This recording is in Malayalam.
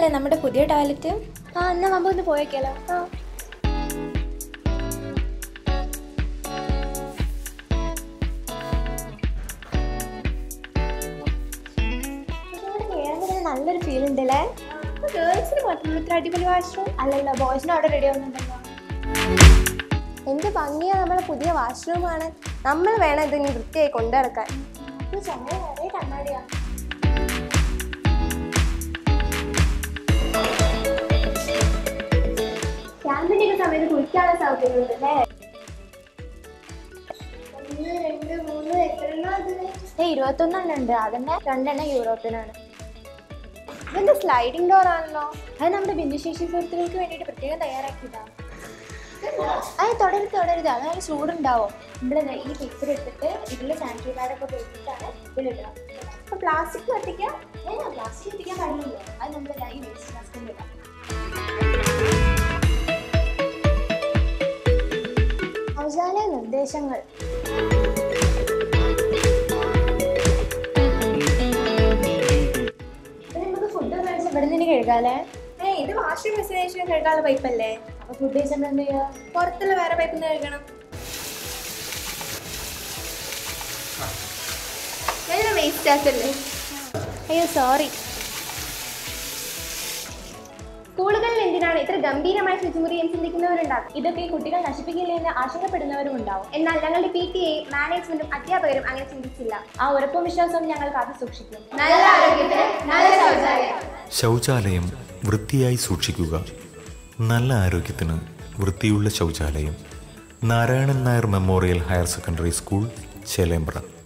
ഇതല്ലേ നമ്മുടെ പുതിയ ടോയ്ലറ്റ് ആ എന്നാ മമ്പ ഒന്ന് പോയേക്കാലോ ആ ഇവിടെ കേറാൻ തന്നെ നല്ലൊരു ഫീൽ ഉണ്ടല്ലേ ഗേൾസിന് മാത്രമല്ല ഇത്ര അടിപൊളി വാഷ്റൂം അല്ലല്ല ബോയ്സിന് അവിടെ റെഡി ആവുന്നുണ്ടല്ലോ എന്ത് ഭംഗിയാ നമ്മളെ പുതിയ വാഷ്റൂമാണ് നമ്മൾ വേണം ഇതിന് വൃത്തിയായി കൊണ്ടു നടക്കാൻ ചുമ നിറയെ കണ്ണാടിയാ ക്യാമ്പിന്റെ ഒക്കെ സമയത്ത് കുളിക്കാനുള്ള സൗകര്യമുണ്ട് അല്ലേ ഒന്ന് രണ്ട് മൂന്ന് എത്രണ്ണം അതിന് ഇരുപത്തൊന്നെണ്ണം ഉണ്ട് അതന്നെ രണ്ടെണ്ണം യൂറോപ്പിനാണ് ഇതെന്താ സ്ലൈഡിംഗ് ഡോർ ആണല്ലോ അത് നമ്മുടെ ഭിന്നശേഷി സുഹൃത്തുക്കൾക്ക് വേണ്ടിയിട്ട് പ്രത്യേകം തയ്യാറാക്കിയതാണ് അത് തുടരുത് തുടരുത് അത് നല്ല ചൂടുണ്ടാവും നമ്മൾ ഈ പേപ്പർ എടുത്തിട്ട് ഇതിൽ സാനിറ്ററി പാഡൊക്കെ ഉപയോഗിച്ചിട്ടാണ് ഇതിലിടുക അപ്പൊ പ്ലാസ്റ്റിക് കത്തിക്കാം പ്ലാസ്റ്റിക് എത്തിക്കാൻ പാടില്ലല്ലോ അത് നമ്മൾ ഈ വേസ്റ്റ് ബാസ്കറ്റിൽ ഇടാം ശൗചാലയ നിർദ്ദേശങ്ങൾ അപ്പൊ നമുക്ക് ഫുഡ് കഴിച്ച് ഇവിടെ നിന്ന് കഴുകാല്ലേ ഏ ഇത് വാഷിംഗ് മെഷീൻ കഴുകാനുള്ള പൈപ്പല്ലേ അപ്പൊ ഫുഡ് കഴിച്ചപ്പോൾ എന്ത് ചെയ്യുക പുറത്തുള്ള വേറെ പൈപ്പിൽ നിന്ന് കഴുകണം എല്ലാം വേസ്റ്റ് ആക്കല്ലേ അയ്യോ സോറി സ്കൂളുകളിൽ എന്തിനാണ് ഇത്ര ഗംഭീരമായ ശുചിമുറി എന്ന് ചിന്തിക്കുന്നവരുണ്ടാകും ഇതൊക്കെ ഈ കുട്ടികൾ നശിപ്പിക്കില്ല എന്ന് ആശങ്കപ്പെടുന്നവരും ഉണ്ടാവും എന്നാൽ ഞങ്ങളുടെ പി ടി എ മാനേജ്മെന്റും അധ്യാപകരും അങ്ങനെ ചിന്തിച്ചില്ല ആ ഉറപ്പും വിശ്വാസവും ഞങ്ങൾ കാത്തു സൂക്ഷിക്കും നല്ല ആരോഗ്യത്തിന് നല്ല ശൗചാലയം ശൗചാലയം വൃത്തിയായി സൂക്ഷിക്കുക നല്ല ആരോഗ്യത്തിന് വൃത്തിയുള്ള ശൗചാലയം Narayanan Nair memorial higher secondary school Chelembra